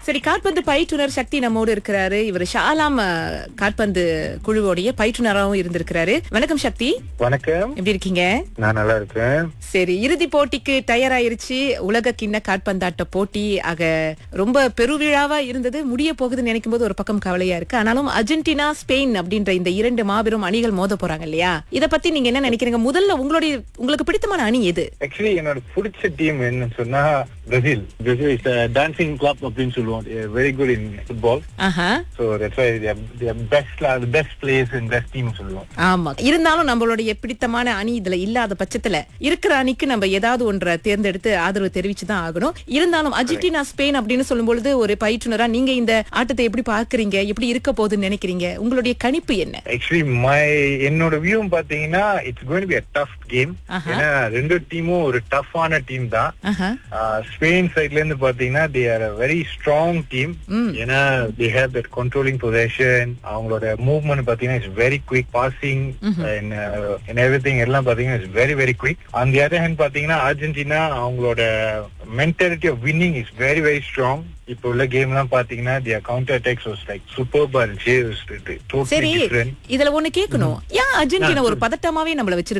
சரி காற்பந்து பயிற்றுனர் சக்தி நம்மோடு இருக்கிறாரு இவர் ஷாலாம் அஹ், காற்பந்து குழுவோடைய பயிற்றுனராகவும் இருந்திருக்கிறாரு வணக்கம் சக்தி வணக்கம் எப்படி இருக்கீங்க நான் நல்லா இருக்கேன் சரி இறுதி போட்டிக்கு தயாராயிருச்சு உலக கிண்ண காற்பந்தாட்ட போட்டி ஆக ரொம்ப பெருவிழாவா இருந்தது முடிய போகுதுன்னு நினைக்கும் போது ஒரு பக்கம் கவலையா இருக்கு ஆனாலும் அர்ஜென்டினா ஸ்பெயின் அப்படின்ற இந்த இரண்டு மாபெரும் அணிகள் மோத போறாங்க இல்லையா இத பத்தி நீங்க என்ன நினைக்கிறீங்க முதல்ல உங்களுடைய உங்களுக்கு பிடித்தமான அணி எது ஆக்சுவலி என்னோட பிடிச்ச டீம் என்னன்னு சொன்னா Brazil Brazil is dancing club அப்படின்னு சொல்லுவோம் வெரி குட் இன் ஃபுட்பால் ஆஹா so that's why best best players in best team சொல்லுவோம் ஆமா இருந்தாலும் நம்மளுடைய பிடித்தமான அணி இதுல இல்லாத பட்சத்துல இருக்கிற அணிக்கு நம்ம ஏதாவது ஒன்றை தேர்ந்தெடுத்து ஆதரவு தெரிவிச்சுதான் ஆகணும் இருந்தாலும் அர்ஜென்டினா ஸ்பெயின் அப்படின்னு சொல்லும்பொழுது ஒரு பயிற்றுனரா நீங்க இந்த ஆட்டத்தை எப்படி பார்க்கறீங்க எப்படி இருக்க போகுதுன்னு நினைக்கிறீங்க உங்களுடைய கணிப்பு என்ன ஆக்சுவலி மை என்னோட வியூ பாத்தீங்கன்னா it's going be a tough game ஆஹா. ஏன்னா ரெண்டு டீமும் ஒரு டஃப்பான டீம் தான் ஆஹா. ஸ்பெயின் சைட்ல இருந்து பாத்தீங்கன்னா they are very strong team ம். ஏன்னா they have that controlling position அவங்களோட மூவ்மெண்ட் பாத்தீங்கன்னா it's very quick passing and everything எல்லாம் பாத்தீங்கன்னா இட்ஸ் வெரி வெரி குவிக் அந்த அதர் ஹேண்ட் பாத்தீங்கன்னா அர்ஜென்டினா அவங்களோட mentality of winning is very very strong இப்போ உள்ள கேம் எல்லாம் பாத்தீங்கன்னா their counter attacks was like super இருந்துச்சு சரி டோட்டலி டிஃபரெண்ட் இதுல ஒண்ணு கேட்கணும் ஏன் அர்ஜென்டினா ஒரு பதட்டமாவே நம்மள வச்சிருக்காங்க